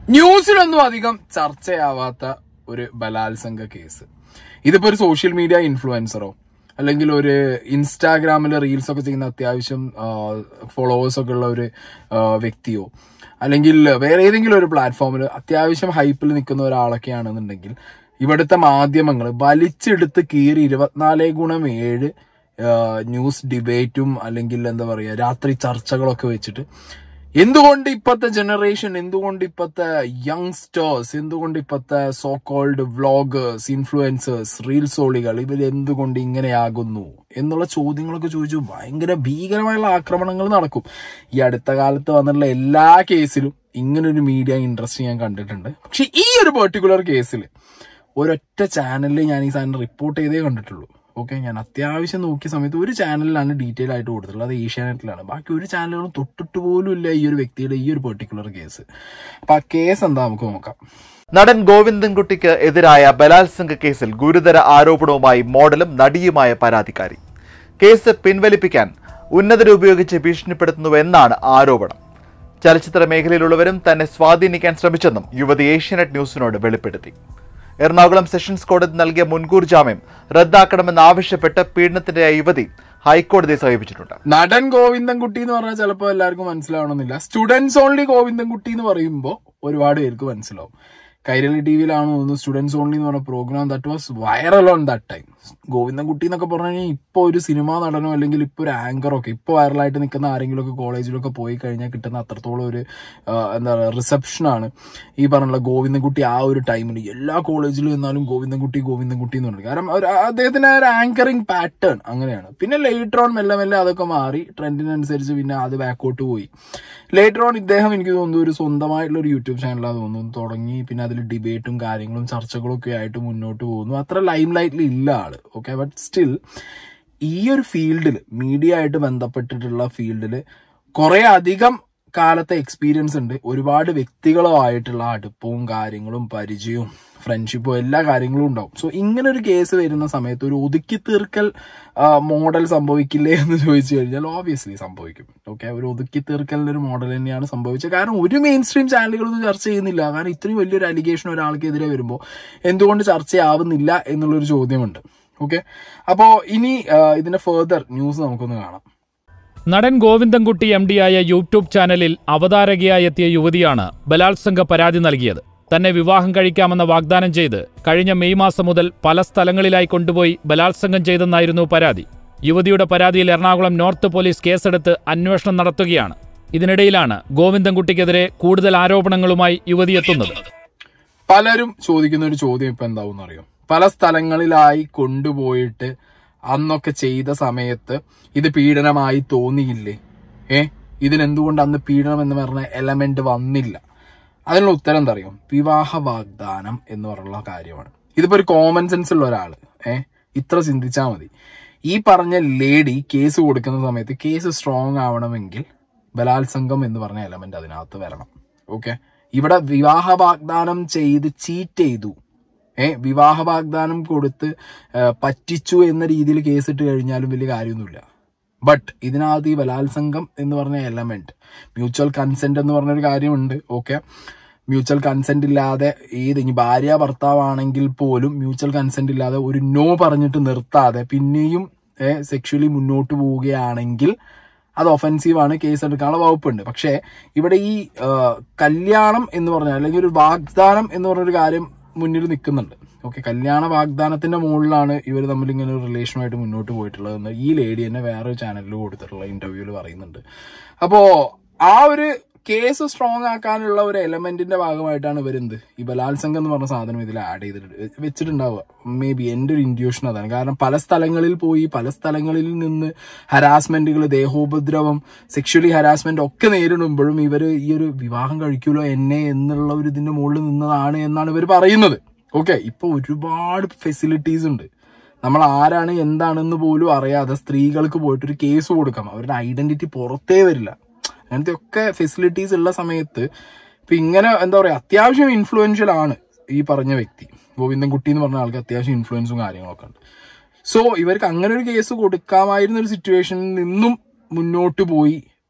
ന്യൂസിലൊന്നും അധികം ചർച്ചയാവാത്ത ഒരു ബലാത്സംഗ കേസ് ഇതിപ്പോ ഒരു സോഷ്യൽ മീഡിയ ഇൻഫ്ലുവൻസറോ അല്ലെങ്കിൽ ഒരു ഇൻസ്റ്റാഗ്രാമിൽ റീൽസ് ഒക്കെ ചെയ്യുന്ന അത്യാവശ്യം ഫോളോവേഴ്സ് ഒക്കെ ഉള്ള ഒരു ആ, വ്യക്തിയോ അല്ലെങ്കിൽ വേറെ ഏതെങ്കിലും ഒരു പ്ലാറ്റ്ഫോമിൽ അത്യാവശ്യം ഹൈപ്പിൽ നിൽക്കുന്ന ഒരാളൊക്കെയാണെന്നുണ്ടെങ്കിൽ ഇവിടുത്തെ മാധ്യമങ്ങൾ വലിച്ചെടുത്ത് കീറി ഇരുപത്തിനാല് ഗുണം ഏഴ് ന്യൂസ് ഡിബേറ്റും അല്ലെങ്കിൽ എന്താ പറയുക രാത്രി ചർച്ചകളൊക്കെ വെച്ചിട്ട് എന്തുകൊണ്ട് ഇപ്പത്തെ ജനറേഷൻ എന്തുകൊണ്ട് ഇപ്പത്തെ യങ്സ്റ്റേഴ്സ് എന്തുകൊണ്ട് ഇപ്പത്തെ സോ കോൾഡ് വ്ളോഗേഴ്സ് ഇൻഫ്ലുവൻസേഴ്സ് റീൽസോളികൾ ഇവർ എന്തുകൊണ്ട് ഇങ്ങനെയാകുന്നു എന്നുള്ള ചോദ്യങ്ങളൊക്കെ ചോദിച്ചു ഭയങ്കര ഭീകരമായുള്ള ആക്രമണങ്ങൾ നടക്കും ഈ അടുത്ത കാലത്ത് വന്നിട്ടുള്ള എല്ലാ കേസിലും ഇങ്ങനൊരു മീഡിയ ഇൻട്രസ്റ്റ് ഞാൻ കണ്ടിട്ടുണ്ട് പക്ഷെ ഈ ഒരു പെർട്ടിക്കുലർ കേസിൽ ഒരൊറ്റ ചാനലിൽ ഞാൻ ഈ സാധനം റിപ്പോർട്ട് ചെയ്തേ കണ്ടിട്ടുള്ളൂ ഓക്കെ ഞാൻ അത്യാവശ്യം നോക്കിയ സമയത്ത് ഒരു ചാനലിലാണ് ഡീറ്റെയിൽ ആയിട്ട് കൊടുത്തിട്ടുള്ളത് അത് ഏഷ്യാനെറ്റിലാണ് ബാക്കി ഒരു ചാനലുകളും തൊട്ടിട്ട് പോലും ഇല്ല ഈ ഒരു വ്യക്തിയുടെ ഈ ഒരു പെർട്ടിക്കുലർ കേസ് അപ്പൊ ആ കേസ് എന്താ നമുക്ക് നോക്കാം നടൻ ഗോവിന്ദൻകുട്ടിക്ക് എതിരായ ബലാത്സംഗ കേസിൽ ഗുരുതര ആരോപണവുമായി മോഡലും നടിയുമായ പരാതിക്കാരി കേസ് പിൻവലിപ്പിക്കാൻ ഉന്നതരെ ഉപയോഗിച്ച് ഭീഷണിപ്പെടുത്തുന്നുവെന്നാണ് ആരോപണം ചലച്ചിത്ര മേഖലയിലുള്ളവരും തന്നെ സ്വാധീനിക്കാൻ ശ്രമിച്ചെന്നും യുവതി ഏഷ്യാനെറ്റ് ന്യൂസിനോട് വെളിപ്പെടുത്തി എറണാകുളം സെഷൻസ് കോടതി നൽകിയ മുൻകൂർ ജാമ്യം റദ്ദാക്കണമെന്നാവശ്യപ്പെട്ട് പീഡനത്തിനിരയായ യുവതി ഹൈക്കോടതിയെ സമീപിച്ചിട്ടുണ്ട് നടൻ ഗോവിന്ദൻകുട്ടി എന്ന് പറഞ്ഞാൽ ചിലപ്പോൾ എല്ലാവർക്കും മനസ്സിലാവണമെന്നില്ല സ്റ്റുഡൻസ് ഓൺലി ഗോവിന്ദൻകുട്ടി എന്ന് പറയുമ്പോൾ ഒരുപാട് പേർക്ക് മനസ്സിലാവും കൈരളി ടി വിയിലാണ് തോന്നുന്നു സ്റ്റുഡൻസ് ഓൺലി എന്ന് പറഞ്ഞ programme that was viral on that time Govindankutty എന്നൊക്കെ പറഞ്ഞു കഴിഞ്ഞാൽ ഇപ്പോൾ ഒരു സിനിമാ നടനോ അല്ലെങ്കിൽ ഇപ്പോൾ ഒരു ആങ്കറോ ഒക്കെ ഇപ്പോൾ വൈറലായിട്ട് നിൽക്കുന്ന ആരെങ്കിലുമൊക്കെ കോളേജിലൊക്കെ പോയി കഴിഞ്ഞാൽ കിട്ടുന്ന അത്രത്തോളം ഒരു ആ, എന്താ പറയുക റിസപ്ഷനാണ് ഈ പറഞ്ഞുള്ള ഗോവിന്ദൻകുട്ടി ആ ഒരു ടൈമിൽ എല്ലാ കോളേജിലും എന്നാലും ഗോവിന്ദൻകുട്ടി ഗോവിന്ദൻകുട്ടി എന്ന് പറയുന്നത് കാരണം ഒരു അദ്ദേഹത്തിന് ആ ഒരു ആങ്കറിങ് പാറ്റേൺ അങ്ങനെയാണ് പിന്നെ ലേറ്റർ ഓൺ മെല്ലെ മെല്ലെ അതൊക്കെ മാറി ട്രെൻഡിനനുസരിച്ച് പിന്നെ അത് ബാക്കോട്ട് പോയി ലേറ്റർ ഓൺ ഇദ്ദേഹം എനിക്ക് തോന്നുന്നു ഒരു സ്വന്തമായിട്ടുള്ള ഒരു യൂട്യൂബ് ചാനലാണ് തോന്നുന്നു തുടങ്ങി പിന്നെ അതിൽ ഡിബേറ്റും കാര്യങ്ങളും ചർച്ചകളും ഒക്കെ ആയിട്ട് മുന്നോട്ട് പോകുന്നു അത്ര ലൈം ലൈറ്റിൽ ഇല്ല ആള് ഓക്കെ ബട്ട് സ്റ്റിൽ ഈ ഒരു ഫീൽഡിൽ മീഡിയ ആയിട്ട് ബന്ധപ്പെട്ടിട്ടുള്ള ഫീൽഡിൽ കുറെ അധികം കാലത്തെ എക്സ്പീരിയൻസ് ഉണ്ട് ഒരുപാട് വ്യക്തികളുമായിട്ടുള്ള അടുപ്പവും കാര്യങ്ങളും പരിചയവും ഫ്രണ്ട്ഷിപ്പും എല്ലാ കാര്യങ്ങളും ഉണ്ടാവും സോ ഇങ്ങനെ ഒരു കേസ് വരുന്ന സമയത്ത് ഒരു ഒതുക്കി തീർക്കൽ മോഡൽ സംഭവിക്കില്ലേ എന്ന് ചോദിച്ചു കഴിഞ്ഞാൽ ഓബിയസ്ലി സംഭവിക്കും ഓക്കെ ഒരു ഒതുക്കി തീർക്കലിന്റെ ഒരു മോഡൽ തന്നെയാണ് സംഭവിച്ചത് കാരണം ഒരു മെയിൻ സ്ട്രീം ചാനലുകളൊന്നും ചർച്ച ചെയ്യുന്നില്ല കാരണം ഇത്രയും വലിയൊരു അലിഗേഷൻ ഒരാൾക്കെതിരെ വരുമ്പോൾ എന്തുകൊണ്ട് ചർച്ചയാവുന്നില്ല എന്നുള്ളൊരു ചോദ്യമുണ്ട് ഓക്കെ അപ്പോ ഇനി ആ, ഇതിന്റെ ഫെർദർ ന്യൂസ് നമുക്കൊന്ന് കാണാം നടൻ ഗോവിന്ദൻകുട്ടി എം ഡിയായ യൂട്യൂബ് ചാനലിൽ അവതാരകയായി എത്തിയ യുവതിയാണ് ബലാത്സംഗ പരാതി നൽകിയത് തന്നെ വിവാഹം കഴിക്കാമെന്ന വാഗ്ദാനം ചെയ്ത് കഴിഞ്ഞ മെയ് മാസം മുതൽ പല സ്ഥലങ്ങളിലായി കൊണ്ടുപോയി ബലാത്സംഗം ചെയ്തെന്നായിരുന്നു പരാതി യുവതിയുടെ പരാതിയിൽ എറണാകുളം നോർത്ത് പോലീസ് കേസെടുത്ത് അന്വേഷണം നടത്തുകയാണ് ഇതിനിടയിലാണ് ഗോവിന്ദൻകുട്ടിക്കെതിരെ കൂടുതൽ ആരോപണങ്ങളുമായി യുവതി എത്തുന്നത് പലരും ചോദിക്കുന്ന ഒരു ചോദ്യം ഇപ്പൊ എന്താവും അറിയോ പല സ്ഥലങ്ങളിലായി കൊണ്ടുപോയിട്ട് അന്നൊക്കെ ചെയ്ത സമയത്ത് ഇത് പീഡനമായി തോന്നിയില്ലേ ഏ ഇതിനെന്തുകൊണ്ട് അന്ന് പീഡനം എന്ന് പറഞ്ഞ എലമെന്റ് വന്നില്ല അതിനുള്ള ഉത്തരം എന്താ അറിയോ വിവാഹ വാഗ്ദാനം എന്ന് പറഞ്ഞുള്ള കാര്യമാണ് ഇതിപ്പോ ഒരു കോമൺ സെൻസ് ഉള്ള ഒരാള് ഏ ഇത്ര ചിന്തിച്ചാൽ മതി ഈ പറഞ്ഞ ലേഡി കേസ് കൊടുക്കുന്ന സമയത്ത് കേസ് സ്ട്രോങ് ആവണമെങ്കിൽ ബലാത്സംഗം എന്ന് പറഞ്ഞ എലമെന്റ് അതിനകത്ത് വരണം ഓക്കെ ഇവിടെ വിവാഹ വാഗ്ദാനം ചെയ്ത് ചീറ്റ് ചെയ്തു ഏ വിവാഹ വാഗ്ദാനം കൊടുത്ത് ആ, പറ്റിച്ചു എന്ന രീതിയിൽ കേസിട്ട് കഴിഞ്ഞാലും വലിയ കാര്യമൊന്നുമില്ല ബട്ട് ഇതിനകത്ത് ഈ ബലാത്സംഗം എന്ന് പറഞ്ഞ എലമെന്റ് മ്യൂച്വൽ കൺസെന്റ് എന്ന് പറഞ്ഞൊരു കാര്യമുണ്ട് ഓക്കെ മ്യൂച്വൽ കൺസെന്റ് ഇല്ലാതെ ഏത് ഇനി ഭാര്യ ഭർത്താവാണെങ്കിൽ പോലും മ്യൂച്വൽ കൺസെന്റ് ഇല്ലാതെ ഒരു നോ പറഞ്ഞിട്ട് നിർത്താതെ പിന്നെയും സെക്ഷലി മുന്നോട്ട് പോവുകയാണെങ്കിൽ അത് ഒഫൻസീവ് ആണ് കേസ് എടുക്കാനുള്ള വകുപ്പുണ്ട് പക്ഷേ ഇവിടെ ഈ ആ, കല്യാണം എന്ന് പറഞ്ഞാൽ അല്ലെങ്കിൽ ഒരു വാഗ്ദാനം എന്ന് പറഞ്ഞൊരു കാര്യം മുന്നിൽ നിൽക്കുന്നുണ്ട് ഓക്കെ കല്യാണ വാഗ്ദാനത്തിന്റെ മുകളിലാണ് ഇവർ തമ്മിൽ ഇങ്ങനെ ഒരു റിലേഷനുമായിട്ട് മുന്നോട്ട് പോയിട്ടുള്ളതെന്ന് ഈ ലേഡി തന്നെ വേറെ ചാനലിൽ കൊടുത്തിട്ടുള്ള ഇന്റർവ്യൂവിൽ പറയുന്നുണ്ട് അപ്പോ ആ ഒരു കേസ് സ്ട്രോങ് ആക്കാനുള്ള ഒരു എലമെന്റിന്റെ ഭാഗമായിട്ടാണ് ഇവരെന്ത് ഈ ബലാത്സംഗം എന്ന് പറഞ്ഞ സാധനം ഇതിൽ ആഡ് ചെയ്തിട്ട് വെച്ചിട്ടുണ്ടാവുക മേ ബി എന്റെ ഒരു ഇൻഡ്യൂഷൻ അതാണ് കാരണം പല സ്ഥലങ്ങളിൽ പോയി പല സ്ഥലങ്ങളിൽ നിന്ന് ഹരാസ്മെന്റുകൾ ദേഹോപദ്രവം സെക്ഷലി ഹരാസ്മെന്റ് ഒക്കെ നേരിടുമ്പോഴും ഇവര് ഈ ഒരു വിവാഹം കഴിക്കുമല്ലോ എന്നെ എന്നുള്ള ഒരു ഇതിന്റെ മുകളിൽ നിന്നതാണ് എന്നാണ് ഇവർ പറയുന്നത് ഓക്കെ ഇപ്പൊ ഒരുപാട് ഫെസിലിറ്റീസ് ഉണ്ട് നമ്മൾ ആരാണ് എന്താണെന്ന് പോലും അറിയാതെ സ്ത്രീകൾക്ക് പോയിട്ട് ഒരു കേസ് കൊടുക്കാം അവരുടെ ഐഡന്റിറ്റി പുറത്തേ വരില്ല അങ്ങനത്തെ ഒക്കെ ഫെസിലിറ്റീസ് ഉള്ള സമയത്ത് ഇപ്പൊ ഇങ്ങനെ എന്താ പറയാ അത്യാവശ്യം ഇൻഫ്ലുവൻഷ്യൽ ആണ് ഈ പറഞ്ഞ വ്യക്തി ഗോവിന്ദൻകുട്ടി എന്ന് പറഞ്ഞ ആൾക്ക് അത്യാവശ്യം ഇൻഫ്ലുവൻസും കാര്യങ്ങളൊക്കെ ഉണ്ട് സോ ഇവർക്ക് അങ്ങനെ ഒരു കേസ് കൊടുക്കാമായിരുന്ന ഒരു സിറ്റുവേഷനിൽ നിന്നും മുന്നോട്ട് പോയി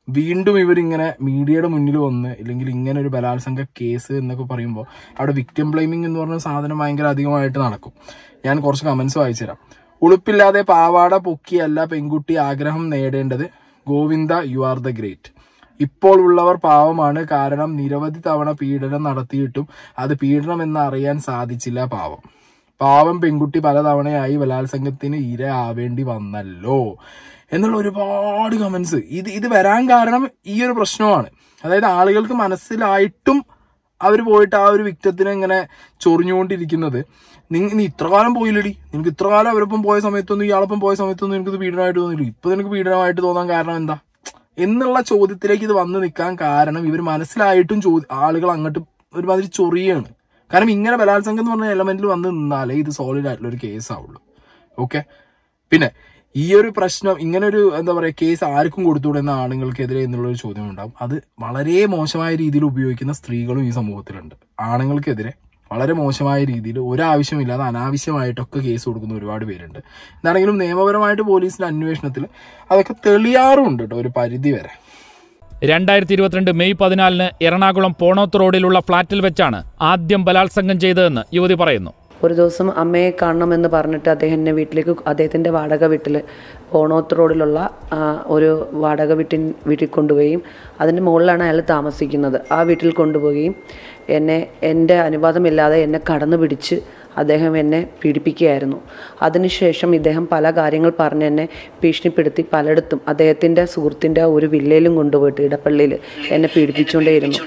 വീണ്ടും ഇവരിങ്ങനെ മീഡിയയുടെ മുന്നിൽ വന്ന് ഇല്ലെങ്കിൽ ഇങ്ങനെ ഒരു ബലാത്സംഗ കേസ് എന്നൊക്കെ പറയുമ്പോൾ അവിടെ വിക്ടിം ബ്ലെയിമിംഗ് എന്ന് പറഞ്ഞ സാധനം ഭയങ്കര അധികമായിട്ട് നടക്കും ഞാൻ കുറച്ച് കമന്റ്സ് വായിച്ചുതരാം ഉളുപ്പില്ലാതെ പാവാട പൊക്കിയല്ല പെൺകുട്ടി ആഗ്രഹം നേടേണ്ടത് Govinda you are the great ഇപ്പോൾ ഉള്ളവർ പാവമാണ് കാരണം നിരവധി തവണ പീഡനം നടത്തിയിട്ടും അത് പീഡനം എന്ന് അറിയാൻ സാധിച്ചില്ല പാവം പാവം പെൺകുട്ടി പലതവണയായി ബലാത്സംഗത്തിന് ഇര ആവേണ്ടി വന്നല്ലോ എന്നുള്ള ഒരുപാട് കമന്റ്സ് ഇത് ഇത് വരാൻ കാരണം ഈ ഒരു പ്രശ്നമാണ് അതായത് ആളുകൾക്ക് മനസ്സിലായിട്ടും അവർ പോയിട്ട് ആ ഒരു വിക്റ്റത്തിനെ ഇങ്ങനെ ചൊറിഞ്ഞുകൊണ്ടിരിക്കുന്നത് നിങ്ങ നീ ഇത്ര കാലം പോയില്ലടി നിനക്ക് ഇത്ര കാലം അവരൊപ്പം പോയ സമയത്തൊന്നും ഇയാളൊപ്പം പോയ സമയത്തൊന്നും നിനക്ക് ഇത് പീഡനമായിട്ട് തോന്നില്ല ഇപ്പൊ നിനക്ക് പീഡനമായിട്ട് തോന്നാൻ കാരണം എന്താ എന്നുള്ള ചോദ്യത്തിലേക്ക് ഇത് വന്ന് നിൽക്കാൻ കാരണം ഇവർ മനസ്സിലായിട്ടും ചോദ്യ ആളുകൾ അങ്ങോട്ട് ഒരുമാതിരി ചൊറിയാണ് കാരണം ഇങ്ങനെ ബലാത്സംഗം എന്ന് പറഞ്ഞ എലമെന്റിൽ വന്ന് നിന്നാലേ ഇത് സോളിഡ് ആയിട്ടുള്ള ഒരു കേസ് ആവുള്ളൂ ഓക്കെ പിന്നെ ഈ ഒരു പ്രശ്നം ഇങ്ങനെ ഒരു എന്താ പറയുക കേസ് ആർക്കും കൊടുത്തുകൂടെ എന്ന ആണുങ്ങൾക്കെതിരെ എന്നുള്ള ഒരു ചോദ്യം ഉണ്ടാവും അത് വളരെ മോശമായ രീതിയിൽ ഉപയോഗിക്കുന്ന സ്ത്രീകളും ഈ സമൂഹത്തിലുണ്ട് ആണുങ്ങൾക്കെതിരെ വളരെ മോശമായ രീതിയിൽ ഒരാവശ്യമില്ലാതെ അനാവശ്യമായിട്ടൊക്കെ കേസ് കൊടുക്കുന്ന ഒരുപാട് പേരുണ്ട് എന്താണെങ്കിലും നിയമപരമായിട്ട് പോലീസിന്റെ അന്വേഷണത്തിൽ അതൊക്കെ തെളിയാറുണ്ട് കേട്ടോ ഒരു പരിധി വരെ രണ്ടായിരത്തി ഇരുപത്തിരണ്ട് മെയ് പതിനാലിന് എറണാകുളം പോണോത്ത് റോഡിലുള്ള ഫ്ളാറ്റിൽ വെച്ചാണ് ആദ്യം ബലാത്സംഗം ചെയ്തതെന്ന് യുവതി പറയുന്നു ഒരു ദിവസം അമ്മയെ കാണണമെന്ന് പറഞ്ഞിട്ട് അദ്ദേഹം എന്നെ വീട്ടിലേക്ക് അദ്ദേഹത്തിൻ്റെ വാടക വീട്ടിൽ പോണോത്ത് റോഡിലുള്ള ആ, ഒരു വാടക വീട്ടിൻ വീട്ടിൽ കൊണ്ടുപോവുകയും അതിൻ്റെ മുകളിലാണ് അയാൾ താമസിക്കുന്നത് ആ വീട്ടിൽ കൊണ്ടുപോവുകയും എന്നെ എൻ്റെ അനുവാദമില്ലാതെ എന്നെ കടന്നു പിടിച്ച് അദ്ദേഹം എന്നെ പീഡിപ്പിക്കുകയായിരുന്നു അതിനുശേഷം ഇദ്ദേഹം പല കാര്യങ്ങൾ പറഞ്ഞ് എന്നെ ഭീഷണിപ്പെടുത്തി പലയിടത്തും അദ്ദേഹത്തിൻ്റെ സുഹൃത്തിൻ്റെ ഒരു വില്ലയിലും കൊണ്ടുപോയിട്ട് ഇടപ്പള്ളിയിൽ എന്നെ പീഡിപ്പിച്ചുകൊണ്ടേയിരുന്നു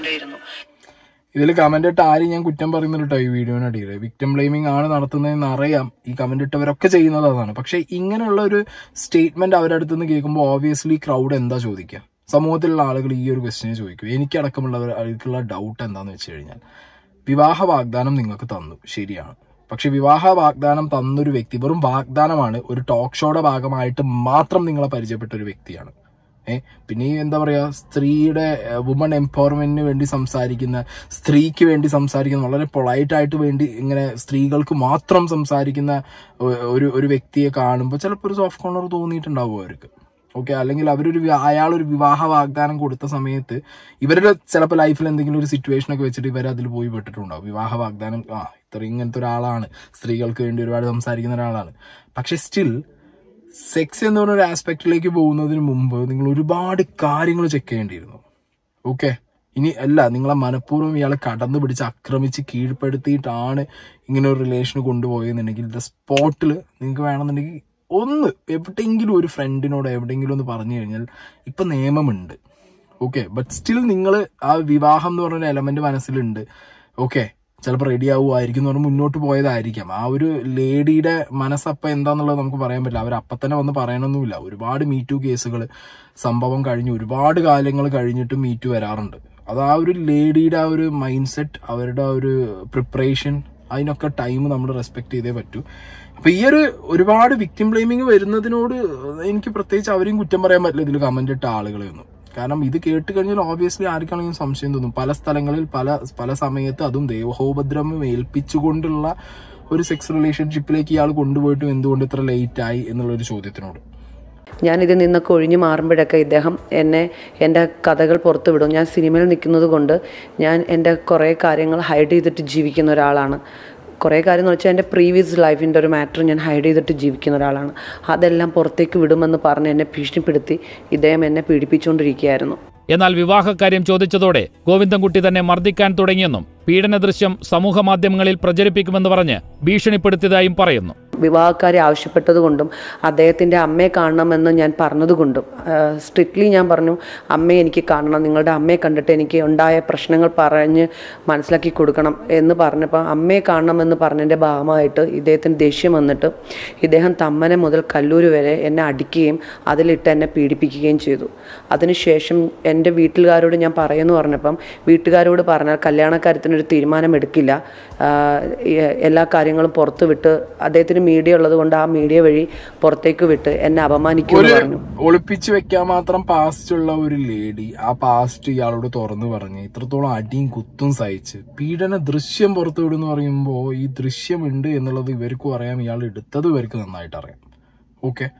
ഇതിൽ കമന്റ് ഇട്ട ആരും ഞാൻ കുറ്റം പറയുന്നുണ്ട് കേട്ടോ ഈ വീഡിയോനടിയിൽ വിക്ടിം ബ്ലെയിമിംഗ് ആണ് നടത്തുന്നതെന്ന് അറിയാം ഈ കമന്റ് ഇട്ടവരൊക്കെ ചെയ്യുന്നത് അതാണ് പക്ഷെ ഇങ്ങനെയുള്ള ഒരു സ്റ്റേറ്റ്മെന്റ് അവരുടെ അടുത്ത് നിന്ന് കേൾക്കുമ്പോൾ ഓബിയസ്ലി ക്രൗഡ് എന്താ ചോദിക്കുക സമൂഹത്തിലുള്ള ആളുകൾ ഈ ഒരു ക്വസ്റ്റിനെ ചോദിക്കും എനിക്കടക്കമുള്ളവർ അവർക്കുള്ള ഡൗട്ട് എന്താന്ന് വെച്ച് കഴിഞ്ഞാൽ വിവാഹ വാഗ്ദാനം നിങ്ങൾക്ക് തന്നു ശരിയാണ് പക്ഷെ വിവാഹ വാഗ്ദാനം തന്നൊരു വ്യക്തി വെറും വാഗ്ദാനമാണ് ഒരു ടോക്ക് ഷോയുടെ ഭാഗമായിട്ട് മാത്രം നിങ്ങളെ പരിചയപ്പെട്ട ഒരു വ്യക്തിയാണ് ഏ പിന്നെ ഈ എന്താ പറയാ സ്ത്രീയുടെ വുമൺ എംപവർമെന്റിന് വേണ്ടി സംസാരിക്കുന്ന സ്ത്രീക്ക് വേണ്ടി സംസാരിക്കുന്ന വളരെ പൊളൈറ്റ് ആയിട്ട് വേണ്ടി ഇങ്ങനെ സ്ത്രീകൾക്ക് മാത്രം സംസാരിക്കുന്ന ഒ- ഒരു ഒരു വ്യക്തിയെ കാണുമ്പോൾ ചിലപ്പോൾ ഒരു സോഫ്റ്റ് കോർണർ തോന്നിയിട്ടുണ്ടാവും അവർക്ക് ഓക്കെ അല്ലെങ്കിൽ അവരൊരു വി- അയാളൊരു വിവാഹ വാഗ്ദാനം കൊടുത്ത സമയത്ത് ഇവരുടെ ചിലപ്പോൾ ലൈഫിൽ എന്തെങ്കിലും ഒരു സിറ്റുവേഷൻ ഒക്കെ വെച്ചിട്ട് ഇവർ അതിൽ പോയി പെട്ടിട്ടുണ്ടാവും വിവാഹ വാഗ്ദാനം ആ ഇത്ര ഇങ്ങനത്തെ ഒരാളാണ് സ്ത്രീകൾക്ക് വേണ്ടി ഒരുപാട് സംസാരിക്കുന്ന ഒരാളാണ് പക്ഷെ സ്റ്റിൽ സെക്സ് എന്ന് പറഞ്ഞ ഒരു ആസ്പെക്റ്റിലേക്ക് പോകുന്നതിന് മുമ്പ് നിങ്ങൾ ഒരുപാട് കാര്യങ്ങൾ ചെക്ക് ചെയ്യേണ്ടിയിരുന്നു ഓക്കെ ഇനി അല്ല നിങ്ങളെ മനഃപൂർവ്വം ഇയാളെ കടന്നു പിടിച്ച് ആക്രമിച്ച് കീഴ്പ്പെടുത്തിയിട്ടാണ് ഇങ്ങനെ ഒരു റിലേഷൻ കൊണ്ടുപോയെന്നുണ്ടെങ്കിൽ ദ സ്പോട്ടിൽ നിങ്ങൾക്ക് വേണമെന്നുണ്ടെങ്കിൽ ഒന്ന് എവിടെയെങ്കിലും ഒരു ഫ്രണ്ടിനോട് എവിടെയെങ്കിലും ഒന്ന് പറഞ്ഞു കഴിഞ്ഞാൽ ഇപ്പൊ നിയമമുണ്ട് ഓക്കെ ബട്ട് സ്റ്റിൽ നിങ്ങൾ ആ വിവാഹം എന്ന് പറഞ്ഞ എലമെന്റ് മനസ്സിലുണ്ട് ഓക്കെ ചിലപ്പോൾ റെഡി ആവുമായിരിക്കും എന്ന് പറഞ്ഞ് മുന്നോട്ട് പോയതായിരിക്കാം ആ ഒരു ലേഡിയുടെ മനസ്സപ്പം എന്താന്നുള്ളത് നമുക്ക് പറയാൻ പറ്റില്ല അവർ അപ്പം തന്നെ വന്ന് പറയണമെന്നില്ല ഒരുപാട് മീറ്റു കേസുകൾ സംഭവം കഴിഞ്ഞ് ഒരുപാട് കാലങ്ങൾ കഴിഞ്ഞിട്ട് മീറ്റു വരാറുണ്ട് അത് ആ ഒരു ലേഡിയുടെ ആ ഒരു മൈൻഡ് സെറ്റ് അവരുടെ ആ ഒരു പ്രിപ്പറേഷൻ അതിനൊക്കെ ടൈം നമ്മൾ റെസ്പെക്ട് ചെയ്തേ പറ്റൂ അപ്പൊ ഈ ഒരു ഒരുപാട് വിക്ടിം ബ്ലെയിമിങ് വരുന്നതിനോട് എനിക്ക് പ്രത്യേകിച്ച് അവരെയും കുറ്റം പറയാൻ പറ്റില്ല ഇതിൽ കമന്റ് ഇട്ട ആളുകളെ ഒന്നും കാരണം ഇത് കേട്ട് കഴിഞ്ഞാൽ ഓബിയസ്ലി ആർക്കാണെങ്കിലും സംശയം തോന്നും പല സ്ഥലങ്ങളിൽ പല പല സമയത്ത് അതും ദേവഹോപദ്രവം ഏൽപ്പിച്ചുകൊണ്ടുള്ള ഒരു സെക്സ് റിലേഷൻഷിപ്പിലേക്ക് ഇയാൾ കൊണ്ടുപോയിട്ടും എന്തുകൊണ്ട് ഇത്ര ലേറ്റ് ആയി എന്നുള്ള ഒരു ചോദ്യത്തിനോട് ഞാൻ ഇതിൽ നിന്നൊക്കെ ഒഴിഞ്ഞു മാറുമ്പോഴൊക്കെ ഇദ്ദേഹം എന്നെ എൻ്റെ കഥകൾ പുറത്തു വിടും ഞാൻ സിനിമയിൽ നിൽക്കുന്നത് കൊണ്ട് ഞാൻ എൻ്റെ കുറേ കാര്യങ്ങൾ ഹൈഡ് ചെയ്തിട്ട് ജീവിക്കുന്ന ഒരാളാണ് കുറേ കാര്യം എന്ന് വെച്ചാൽ എൻ്റെ പ്രീവിയസ് ലൈഫിൻ്റെ ഒരു മാറ്റർ ഞാൻ ഹൈഡ് ചെയ്തിട്ട് ജീവിക്കുന്ന ഒരാളാണ് അതെല്ലാം പുറത്തേക്ക് വിടുമെന്ന് പറഞ്ഞ് എന്നെ ഭീഷണിപ്പെടുത്തി ഇദ്ദേഹം എന്നെ പീഡിപ്പിച്ചുകൊണ്ടിരിക്കുകയായിരുന്നു എന്നാൽ വിവാഹക്കാര്യം ചോദിച്ചതോടെ ഗോവിന്ദൻകുട്ടി തന്നെ മർദ്ദിക്കാൻ തുടങ്ങിയെന്നും പീഡന ദൃശ്യം സമൂഹമാധ്യമങ്ങളിൽ പ്രചരിപ്പിക്കുമെന്ന് പറഞ്ഞ് ഭീഷണിപ്പെടുത്തിയതായും പറയുന്നു വിവാഹക്കാരെ ആവശ്യപ്പെട്ടതുകൊണ്ടും അദ്ദേഹത്തിൻ്റെ അമ്മയെ കാണണമെന്ന് ഞാൻ പറഞ്ഞതുകൊണ്ടും സ്ട്രിക്ട്ലി ഞാൻ പറഞ്ഞു അമ്മയെ എനിക്ക് കാണണം നിങ്ങളുടെ അമ്മയെ കണ്ടിട്ട് എനിക്ക് ഉണ്ടായ പ്രശ്നങ്ങൾ പറഞ്ഞ് മനസ്സിലാക്കി കൊടുക്കണം എന്ന് പറഞ്ഞപ്പോൾ അമ്മയെ കാണണമെന്ന് പറഞ്ഞതിൻ്റെ ഭാഗമായിട്ട് ഇദ്ദേഹത്തിന് ദേഷ്യം വന്നിട്ട് ഇദ്ദേഹം തമ്മനെ മുതൽ കല്ലൂര് വരെ എന്നെ അടിക്കുകയും അതിലിട്ട് എന്നെ പീഡിപ്പിക്കുകയും ചെയ്തു അതിനുശേഷം എൻ്റെ വീട്ടുകാരോട് ഞാൻ പറയുമെന്ന് പറഞ്ഞപ്പം വീട്ടുകാരോട് പറഞ്ഞാൽ കല്യാണക്കാര്യത്തിനൊരു തീരുമാനം എടുക്കില്ല ആഹ് ഈ- എല്ലാ കാര്യങ്ങളും പുറത്ത് വിട്ട് അദ്ദേഹത്തിന് മീഡിയ ഉള്ളത് കൊണ്ട് ആ മീഡിയ വഴി പുറത്തേക്ക് വിട്ട് എന്നെ അപമാനിക്കുമെന്ന് ഒരു പറഞ്ഞു ഒളിപ്പിച്ചു വെക്കാൻ മാത്രം പാസ്റ്റ് ഉള്ള ഒരു ലേഡി ആ പാസ്റ്റ് ഇയാളോട് തുറന്നു പറഞ്ഞ് ഇത്രത്തോളം അടിയും കുത്തും സഹിച്ച് പീഡന ദൃശ്യം പുറത്തു വിടുന്ന് പറയുമ്പോൾ ഈ ദൃശ്യമുണ്ട് എന്നുള്ളത് ഇവർക്കും അറിയാം ഇയാൾ എടുത്തത് ഇവർക്ക് നന്നായിട്ട് അറിയാം ഓക്കെ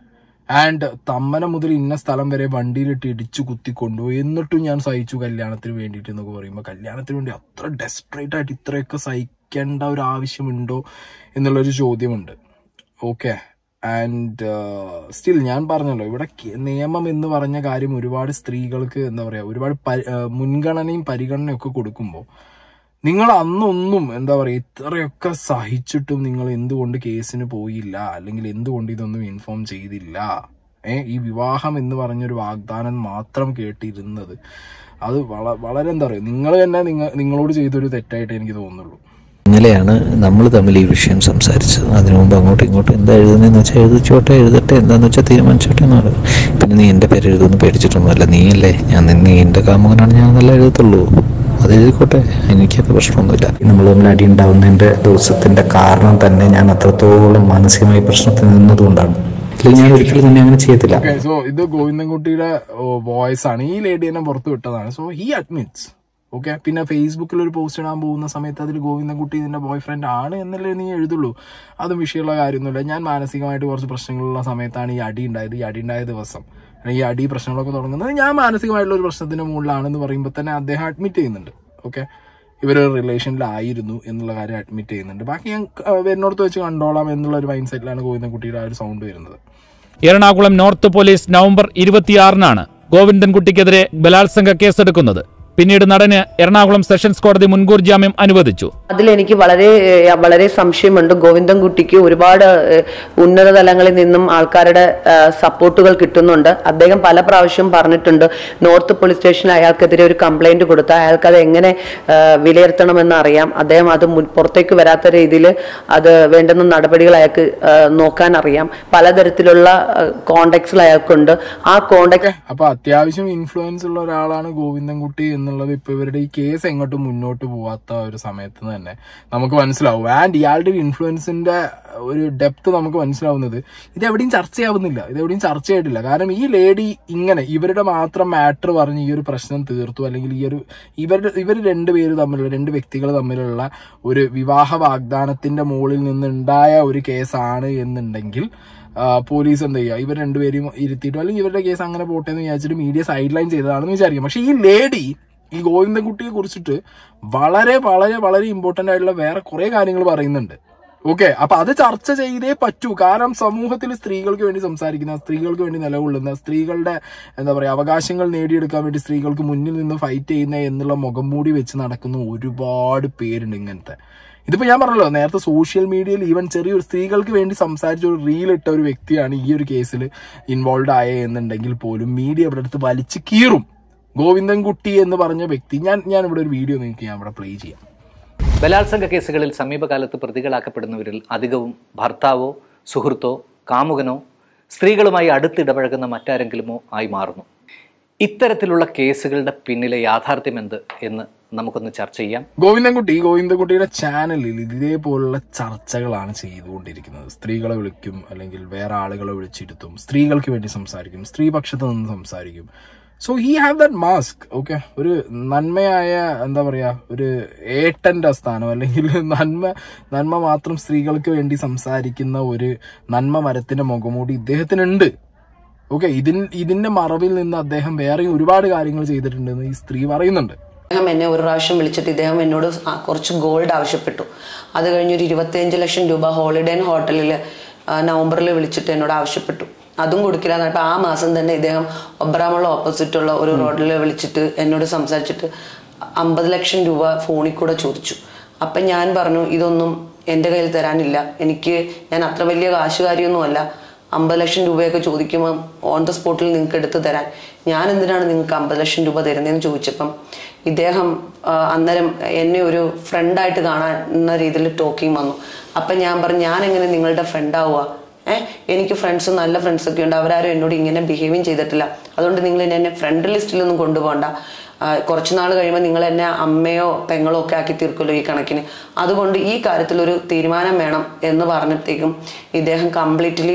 ആൻഡ് തമ്മന മുതൽ ഇന്ന സ്ഥലം വരെ വണ്ടിയിലിട്ട് ഇടിച്ചു കുത്തി കൊണ്ടുപോയി എന്നിട്ടും ഞാൻ സഹിച്ചു കല്യാണത്തിന് വേണ്ടിയിട്ട് എന്നൊക്കെ പറയുമ്പോൾ കല്യാണത്തിന് വേണ്ടി അത്ര ഡെസ്പറേറ്റ് ആയിട്ട് ഇത്രയൊക്കെ സഹിക്കേണ്ട ഒരു ആവശ്യമുണ്ടോ എന്നുള്ളൊരു ചോദ്യമുണ്ട് ഓക്കെ ആൻഡ് സ്റ്റിൽ ഞാൻ പറഞ്ഞല്ലോ ഇവിടെ കെ- നിയമം എന്ന് പറഞ്ഞ കാര്യം ഒരുപാട് സ്ത്രീകൾക്ക് എന്താ പറയുക ഒരുപാട് പരി- ആ, മുൻഗണനയും പരിഗണനയും ഒക്കെ കൊടുക്കുമ്പോൾ നിങ്ങൾ അന്നൊന്നും എന്താ പറയുക ഇത്രയൊക്കെ സഹിച്ചിട്ടും നിങ്ങൾ എന്തുകൊണ്ട് കേസിന് പോയില്ല അല്ലെങ്കിൽ എന്തുകൊണ്ട് ഇതൊന്നും ഇൻഫോം ചെയ്തില്ല ഏ ഈ വിവാഹം എന്ന് പറഞ്ഞൊരു വാഗ്ദാനം മാത്രം കേട്ടിരുന്നത് അത് വള വളരെ എന്താ പറയുക നിങ്ങൾ തന്നെ നിങ്ങ നിങ്ങളോട് ചെയ്തൊരു തെറ്റായിട്ട് എനിക്ക് തോന്നുന്നുള്ളൂ ഇന്നലെയാണ് നമ്മൾ തമ്മിൽ ഈ വിഷയം സംസാരിച്ചത് അതിനു മുമ്പ് അങ്ങോട്ടും ഇങ്ങോട്ടും എന്താ എഴുതുന്നതെന്ന് വെച്ചാൽ എഴുതിച്ചോട്ടെ എഴുതട്ടെ എന്താന്ന് വെച്ചാൽ തീരുമാനിച്ചോട്ടെ എന്ന് പറയും പിന്നെ നീ എൻ്റെ പേര് എഴുതുമെന്ന് പേടിച്ചിട്ടൊന്നുമല്ല നീയല്ലേ ഞാൻ നീ എൻ്റെ കാമുകനാണ് ഞാൻ നല്ല എഴുതത്തുള്ളൂ അത് എഴുതിക്കോട്ടെ എനിക്കത് പ്രശ്നമൊന്നുമില്ല നമ്മൾ തമ്മിൽ അടി ഉണ്ടാവുന്നതിൻ്റെ ദിവസത്തിൻ്റെ കാരണം തന്നെ ഞാൻ അത്രത്തോളം മാനസികമായി പ്രശ്നത്തിൽ നിന്നതുകൊണ്ടാണ് അല്ലെങ്കിൽ ഞാൻ ഒരിക്കലും തന്നെ അങ്ങനെ ചെയ്യത്തില്ല ഓക്കെ സോ ഇത് ഗോവിന്ദൻകുട്ടിയുടെ വോയിസ് ആണ് ഈ ലേഡി എന്നെ പുറത്തു വിട്ടതാണ് സോ ഹി അഡ്മിറ്റ്സ് ഓക്കെ പിന്നെ ഫേസ്ബുക്കിൽ ഒരു പോസ്റ്റ് ഇടാൻ പോകുന്ന സമയത്ത് അതിൽ ഗോവിന്ദൻകുട്ടി ഇതിന്റെ ബോയ് ഫ്രണ്ട് ആണ് എന്നല്ലേ നീ എഴുതുള്ളൂ അതും വിഷയമുള്ള കാര്യമൊന്നുമില്ല ഞാൻ മാനസികമായിട്ട് കുറച്ച് പ്രശ്നങ്ങളുള്ള സമയത്താണ് ഈ അടി ഉണ്ടായത് ഈ അടി ഉണ്ടായ ദിവസം അല്ലെങ്കിൽ ഈ അടി പ്രശ്നങ്ങളൊക്കെ തുടങ്ങുന്നത് ഞാൻ മാനസികമായിട്ടുള്ള ഒരു പ്രശ്നത്തിന്റെ മുകളിലാണെന്ന് പറയുമ്പോൾ തന്നെ അദ്ദേഹം അഡ്മിറ്റ് ചെയ്യുന്നുണ്ട് ഓക്കെ ഇവരൊരു റിലേഷനിലായിരുന്നു എന്നുള്ള കാര്യം അഡ്മിറ്റ് ചെയ്യുന്നുണ്ട് ബാക്കി ഞാൻ എന്നോടത്ത് വെച്ച് കണ്ടോളാം എന്നുള്ള ഒരു മൈൻഡ് സെറ്റിലാണ് ഗോവിന്ദൻകുട്ടിയുടെ ആ ഒരു സൗണ്ട് വരുന്നത് എറണാകുളം നോർത്ത് പോലീസ് നവംബർ ഇരുപത്തിയാറിനാണ് ഗോവിന്ദൻകുട്ടിക്കെതിരെ ബലാത്സംഗ കേസെടുക്കുന്നത് പിന്നീട് നടന് എറണാകുളം സെഷൻസ് കോടതി മുൻകൂർ ജാമ്യം അനുവദിച്ചു അതിലെനിക്ക് വളരെ ഏഹ്, വളരെ സംശയമുണ്ട് ഗോവിന്ദൻകുട്ടിക്ക് ഒരുപാട് ഏഹ്, ഉന്നത തലങ്ങളിൽ നിന്നും ആൾക്കാരുടെ ഏഹ്, സപ്പോർട്ടുകൾ കിട്ടുന്നുണ്ട് അദ്ദേഹം പല പ്രാവശ്യം പറഞ്ഞിട്ടുണ്ട് നോർത്ത് പോലീസ് സ്റ്റേഷനിൽ അയാൾക്കെതിരെ ഒരു കംപ്ലൈന്റ് കൊടുത്ത അയാൾക്ക് അത് എങ്ങനെ ഏഹ്, വിലയിരുത്തണമെന്ന് അറിയാം അദ്ദേഹം അത് മുൻ- പുറത്തേക്ക് വരാത്ത രീതിയിൽ അത് വേണ്ടുന്ന നടപടികൾ അയാൾക്ക് ഏഹ്, നോക്കാൻ അറിയാം പലതരത്തിലുള്ള കോണ്ടാക്ട്സിൽ അയാൾക്കുണ്ട് ആ കോണ്ടാക്ട് അപ്പൊ അത്യാവശ്യം ഇൻഫ്ലുവൻസ് ഉള്ള ഒരാളാണ് ഗോവിന്ദൻകുട്ടി എന്നുള്ളത് ഇപ്പൊ ഇവരുടെ ഈ കേസ് എങ്ങോട്ടും മുന്നോട്ട് പോവാത്ത ഒരു സമയത്ത് തന്നെ നമുക്ക് മനസ്സിലാവും ആൻഡ് ഇയാളുടെ ഇൻഫ്ലുവൻസിന്റെ ഒരു ഡെപ്ത് നമുക്ക് മനസ്സിലാവുന്നത് ഇത് എവിടെയും ചർച്ചയാവുന്നില്ല ഇത് എവിടെയും ചർച്ചയായിട്ടില്ല കാരണം ഈ ലേഡി ഇങ്ങനെ ഇവരുടെ മാത്രം മാറ്റർ പറഞ്ഞ് ഈ ഒരു പ്രശ്നം തീർത്തു അല്ലെങ്കിൽ ഈ ഒരു ഇവരുടെ ഇവർ രണ്ടുപേര് തമ്മിലുള്ള രണ്ട് വ്യക്തികൾ തമ്മിലുള്ള ഒരു വിവാഹ വാഗ്ദാനത്തിന്റെ മുകളിൽ നിന്നുണ്ടായ ഒരു കേസാണ് എന്നുണ്ടെങ്കിൽ ആ, പോലീസ് എന്ത് ചെയ്യുക ഇവർ രണ്ടുപേരും ഇരുത്തിയിട്ടും അല്ലെങ്കിൽ ഇവരുടെ കേസ് അങ്ങനെ പോട്ടെ എന്ന് വിചാരിച്ചിട്ട് മീഡിയ സൈഡ് ലൈൻ ചെയ്തതാണെന്ന് വിചാരിക്കും പക്ഷെ ഈ ലേഡി ഈ ഗോവിന്ദൻകുട്ടിയെ കുറിച്ചിട്ട് വളരെ വളരെ വളരെ ഇമ്പോർട്ടന്റ് ആയിട്ടുള്ള വേറെ കുറെ കാര്യങ്ങൾ പറയുന്നുണ്ട് ഓക്കെ അപ്പൊ അത് ചർച്ച ചെയ്തേ പറ്റൂ കാരണം സമൂഹത്തിൽ സ്ത്രീകൾക്ക് വേണ്ടി സംസാരിക്കുന്ന സ്ത്രീകൾക്ക് വേണ്ടി നിലകൊള്ളുന്ന സ്ത്രീകളുടെ എന്താ പറയാ അവകാശങ്ങൾ നേടിയെടുക്കാൻ വേണ്ടി സ്ത്രീകൾക്ക് മുന്നിൽ നിന്ന് ഫൈറ്റ് ചെയ്യുന്ന എന്നുള്ള മുഖം മൂടി വെച്ച് നടക്കുന്ന ഒരുപാട് പേരുണ്ട് ഇങ്ങനത്തെ ഇതിപ്പോ ഞാൻ പറഞ്ഞല്ലോ നേരത്തെ സോഷ്യൽ മീഡിയയിൽ ഈവൻ ചെറിയൊരു സ്ത്രീകൾക്ക് വേണ്ടി സംസാരിച്ച ഒരു റീൽ ഇട്ട ഒരു വ്യക്തിയാണ് ഈ ഒരു കേസിൽ ഇൻവോൾവ് ആയ എന്നുണ്ടെങ്കിൽ പോലും മീഡിയ ഇവിടെ അടുത്ത് വലിച്ചു കീറും ഗോവിന്ദൻകുട്ടി എന്ന് പറഞ്ഞ വ്യക്തി ഞാൻ ഞാൻ ഇവിടെ ഒരു വീഡിയോ നിങ്ങൾക്ക് ഞാൻ ഇവിടെ പ്ലേ ചെയ്യാം ബലാത്സംഗ കേസുകളിൽ സമീപകാലത്ത് പ്രതികളാക്കപ്പെടുന്നവരിൽ അധികവും ഭർത്താവോ സുഹൃത്തോ കാമുകനോ സ്ത്രീകളുമായി അടുത്തിടപഴകുന്ന മറ്റാരെങ്കിലുമോ ആയി മാറുന്നു ഇത്തരത്തിലുള്ള കേസുകളുടെ പിന്നിലെ യാഥാർത്ഥ്യം എന്ത് എന്ന് നമുക്കൊന്ന് ചർച്ച ചെയ്യാം ഗോവിന്ദൻകുട്ടി ഗോവിന്ദൻകുട്ടിയുടെ ചാനലിൽ ഇതേപോലുള്ള ചർച്ചകളാണ് ചെയ്തുകൊണ്ടിരിക്കുന്നത് സ്ത്രീകളെ വിളിക്കും അല്ലെങ്കിൽ വേറെ ആളുകളെ വിളിച്ചിരുത്തും സ്ത്രീകൾക്ക് വേണ്ടി സംസാരിക്കും സ്ത്രീപക്ഷത്ത് നിന്ന് സംസാരിക്കും so he have that mask okay ഒരു നന്മയായ എന്താ പറയാ ഒരു ഏട്ടന്റെ സ്ഥാനം അല്ലെങ്കിൽ നന്മ നന്മ മാത്രം സ്ത്രീകൾക്ക് വേണ്ടി സംസാരിക്കുന്ന ഒരു നന്മ മരത്തിന്റെ മുഖമൂടി ഇദ്ദേഹത്തിനുണ്ട് ഓക്കെ ഇതിൻ ഇതിന്റെ മറവിൽ നിന്ന് അദ്ദേഹം വേറെ ഒരുപാട് കാര്യങ്ങൾ ചെയ്തിട്ടുണ്ടെന്ന് ഈ സ്ത്രീ പറയുന്നുണ്ട് അദ്ദേഹം എന്നെ ഒരു പ്രാവശ്യം വിളിച്ചിട്ട് ഇദ്ദേഹം എന്നോട് ആ കുറച്ച് ഗോൾഡ് ആവശ്യപ്പെട്ടു അത് കഴിഞ്ഞ് ഒരു ഇരുപത്തിയഞ്ച് ലക്ഷം രൂപ ഹോളിഡേ ഇൻ ഹോട്ടലിൽ നവംബറിൽ വിളിച്ചിട്ട് എന്നോട് ആവശ്യപ്പെട്ടു അതും കൊടുക്കില്ല എന്നപ്പോൾ ആ മാസം തന്നെ ഇദ്ദേഹം ഒബ്രാമുള്ള ഓപ്പോസിറ്റുള്ള ഒരു റോഡിൽ വിളിച്ചിട്ട് എന്നോട് സംസാരിച്ചിട്ട് അമ്പത് ലക്ഷം രൂപ ഫോണിൽ കൂടെ ചോദിച്ചു അപ്പം ഞാൻ പറഞ്ഞു ഇതൊന്നും എൻ്റെ കയ്യിൽ തരാനില്ല എനിക്ക് ഞാൻ അത്ര വലിയ കാശുകാരിയൊന്നുമല്ല അമ്പത് ലക്ഷം രൂപയൊക്കെ ചോദിക്കുമ്പോൾ ഓൺ ദ സ്പോട്ടിൽ നിങ്ങൾക്ക് എടുത്തു തരാൻ ഞാൻ എന്തിനാണ് നിങ്ങൾക്ക് അമ്പത് ലക്ഷം രൂപ തരുന്നതെന്ന് ചോദിച്ചപ്പം ഇദ്ദേഹം ആ, അന്നേരം എന്നെ ഒരു ഫ്രണ്ടായിട്ട് കാണുന്ന രീതിയിൽ ടോക്കിംഗ് വന്നു അപ്പം ഞാൻ പറഞ്ഞു ഞാൻ എങ്ങനെ നിങ്ങളുടെ ഫ്രണ്ടാവുക ഏഹ് എനിക്ക് ഫ്രണ്ട്സ് നല്ല ഫ്രണ്ട്സ് ഒക്കെ ഉണ്ട് അവരാരും എന്നോട് ഇങ്ങനെ ബിഹേവിങ് ചെയ്തിട്ടില്ല അതുകൊണ്ട് നിങ്ങൾ എന്നെ എന്നെ ഫ്രണ്ട് ലിസ്റ്റിലൊന്നും കൊണ്ടുപോകണ്ട ആ, കുറച്ച് നാൾ കഴിയുമ്പോൾ നിങ്ങൾ എന്നെ അമ്മയോ പെങ്ങളോ ഒക്കെ ആക്കി തീർക്കുമല്ലോ ഈ കണക്കിന് അതുകൊണ്ട് ഈ കാര്യത്തിൽ ഒരു തീരുമാനം വേണം എന്ന് പറഞ്ഞപ്പോഴത്തേക്കും ഇദ്ദേഹം കംപ്ലീറ്റ്ലി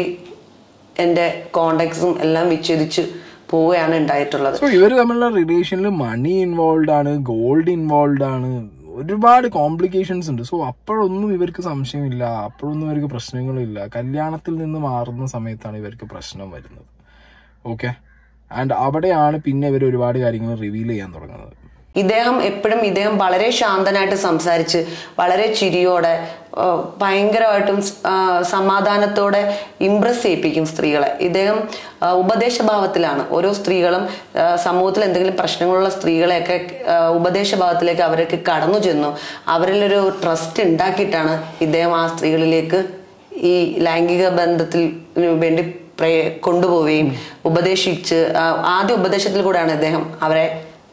എൻ്റെ കോണ്ടാക്ട്സും എല്ലാം വിച്ഛേദിച്ച് പോവുകയാണ് ഉണ്ടായിട്ടുള്ളത് സോ ഇവർ തമ്മിലുള്ള റിലേഷനിൽ മണി ഇൻവോൾവ് ആണ് ഗോൾഡ് ഇൻവോൾവ് ആണ് ഒരുപാട് കോംപ്ലിക്കേഷൻസ് ഉണ്ട് സോ അപ്പോഴൊന്നും ഇവർക്ക് സംശയമില്ല അപ്പോഴൊന്നും ഇവർക്ക് പ്രശ്നങ്ങളില്ല കല്യാണത്തിൽ നിന്ന് മാറുന്ന സമയത്താണ് ഇവർക്ക് പ്രശ്നം വരുന്നത് ഓക്കെ ആൻഡ് അവിടെയാണ് പിന്നെ ഇവർ ഒരുപാട് കാര്യങ്ങൾ റിവീൽ ചെയ്യാൻ തുടങ്ങുന്നത് ഇദ്ദേഹം എപ്പോഴും ഇദ്ദേഹം വളരെ ശാന്തനായിട്ട് സംസാരിച്ച് വളരെ ചിരിയോടെ ആ, ഭയങ്കരമായിട്ടും ആ, സമാധാനത്തോടെ ഇംപ്രസ് ചെയ്യിപ്പിക്കും സ്ത്രീകളെ ഇദ്ദേഹം ആ, ഉപദേശഭാവത്തിലാണ് ഓരോ സ്ത്രീകളും ആ, സമൂഹത്തിൽ എന്തെങ്കിലും പ്രശ്നങ്ങളുള്ള സ്ത്രീകളെയൊക്കെ ആ, ഉപദേശഭാവത്തിലേക്ക് അവരൊക്കെ കടന്നു ചെന്നു അവരിലൊരു ട്രസ്റ്റ് ഉണ്ടാക്കിയിട്ടാണ് ഇദ്ദേഹം ആ സ്ത്രീകളിലേക്ക് ഈ ലൈംഗിക ബന്ധത്തിൽ വേണ്ടി പ്രേ- കൊണ്ടുപോവുകയും ഉപദേശിച്ച് ആ, ആദ്യ ഉപദേശത്തിൽ കൂടെയാണ് ഇദ്ദേഹം അവരെ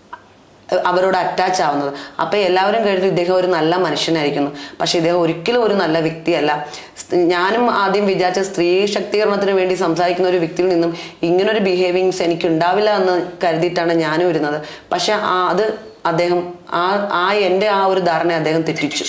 അവരോട് അറ്റാച്ച് ആവുന്നത് അപ്പൊ എല്ലാവരും കേട്ടിട്ട് ഇദ്ദേഹം ഒരു നല്ല മനുഷ്യനായിരിക്കുന്നു പക്ഷെ ഇദ്ദേഹം ഒരിക്കലും ഒരു നല്ല വ്യക്തിയല്ല സ്- ഞാനും ആദ്യം വിചാരിച്ച സ്ത്രീ ശക്തീകരണത്തിന് വേണ്ടി സംസാരിക്കുന്ന ഒരു വ്യക്തിയിൽ നിന്നും ഇങ്ങനൊരു ബിഹേവിങ്സ് എനിക്ക് ഉണ്ടാവില്ല എന്ന് കരുതിയിട്ടാണ് ഞാനും വരുന്നത് പക്ഷെ ആ അത് അദ്ദേഹം ആ ആ എൻ്റെ ആ ഒരു ധാരണ അദ്ദേഹം തെറ്റിച്ചു